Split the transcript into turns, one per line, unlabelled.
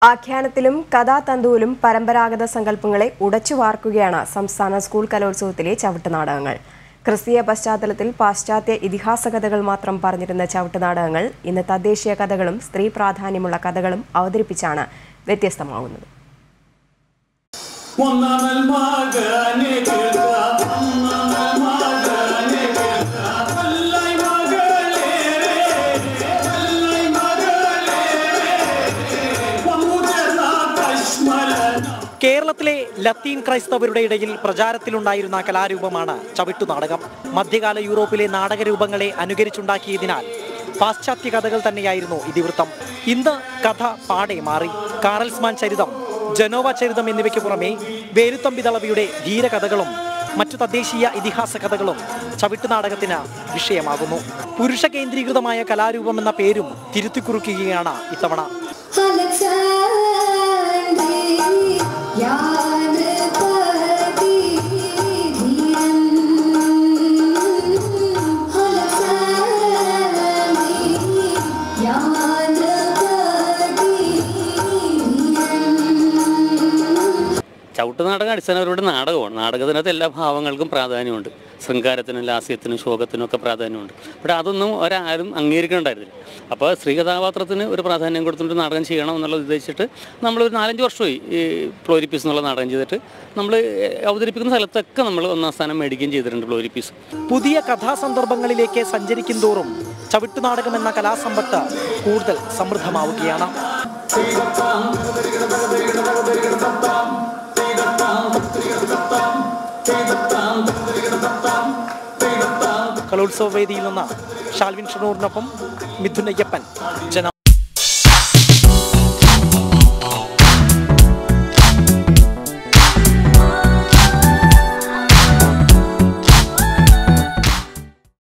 ആഖ്യാനത്തിലും കഥാതന്തുവിലും പരമ്പരാഗത സങ്കല്പങ്ങളെ ഉടച്ചു വാർക്കുകയാണ് സംസ്ഥാന സ്കൂൾ കലോത്സവത്തിലെ ചവിട്ടുനാടകങ്ങൾ ക്രിസ്തീയ പശ്ചാത്തലത്തിൽ പാശ്ചാത്യ ഇതിഹാസ കഥകൾ മാത്രം പറഞ്ഞിരുന്ന ചവിട്ടുനാടകങ്ങൾ ഇന്ന് തദ്ദേശീയ കഥകളും സ്ത്രീ പ്രാധാന്യമുള്ള കഥകളും അവതരിപ്പിച്ചാണ് വ്യത്യസ്തമാകുന്നത്
ഒന്നാമൽ മകനെ കേൾക്ക ഒന്നാമൽ മകനെ കേൾക്ക വല്ലൈ മകളേരെ വല്ലൈ മകളേരെ വമുജന കശ്മലന
കേരളത്തിലെ ലത്തീൻ ക്രൈസ്തവരുടെ ഇടയിൽ പ്രചാരത്തിലുണ്ടായിരുന്ന കലാരൂപമാണ് ചവിട്ടുനാടകം മധ്യകാല യൂറോപ്പിലെ നാടകരൂപങ്ങളെ അനുകരിച്ചുണ്ടാക്കിയതിനാൽ പാശ്ചാത്യ കഥകൾ തന്നെയായിരുന്നു ഇതിവൃത്തം ഇന്ന് കഥ പാടെ മാറി കാറൽസ്മാൻ ചരിതം ജനോവ ചരിതം എന്നിവയ്ക്ക് പുറമെ വേലുത്തമ്പി ദളവിയുടെ ധീരകഥകളും മറ്റു തദ്ദേശീയ ഇതിഹാസ കഥകളും ചവിട്ടുനാടകത്തിന് വിഷയമാകുന്നു പുരുഷ കേന്ദ്രീകൃതമായ കലാരൂപം എന്ന പേരും തിരുത്തിക്കുറിക്കുകയാണ് ഇത്തവണ
ചവിട്ട് നാടകം അടിസ്ഥാനപരമായിട്ട് നാടകമാണ് നാടകത്തിനകത്ത് എല്ലാ ഭാവങ്ങൾക്കും പ്രാധാന്യമുണ്ട് ശൃംഗാരത്തിനും ലാസ്യത്തിനും ശോകത്തിനും ഒക്കെ പ്രാധാന്യമുണ്ട് ഇവിടെ അതൊന്നും ഒരാരും അംഗീകരിക്കണ്ടായിരുന്നില്ല അപ്പോൾ സ്ത്രീ കഥാപാത്രത്തിന് ഒരു പ്രാധാന്യം കൊടുത്തിട്ട് നാടകം ചെയ്യണം എന്നുള്ളത് ഉദ്ദേശിച്ചിട്ട് നമ്മളൊരു നാലഞ്ച് വർഷമായി ഈ ഫ്ലോരിപ്പീസ് എന്നുള്ള നാടകം ചെയ്തിട്ട് നമ്മൾ അവതരിപ്പിക്കുന്ന സ്ഥലത്തൊക്കെ നമ്മൾ ഒന്നാം സ്ഥാനം മേടിക്കുകയും ചെയ്തിട്ടുണ്ട് ഫ്ലോരിപ്പീസ്
പുതിയ കഥാസന്ദർഭങ്ങളിലേക്ക് സഞ്ചരിക്കും തോറും ചവിട്ടുനാടകം എന്ന കലാസമ്പത്ത് കൂടുതൽ സമൃദ്ധമാവുകയാണ് കലോത്സവ വേദിയിൽ നിന്ന് ഷാൽവിൻ ഷണൂറിനൊപ്പം മിഥുൻ അയ്യപ്പൻ ജനം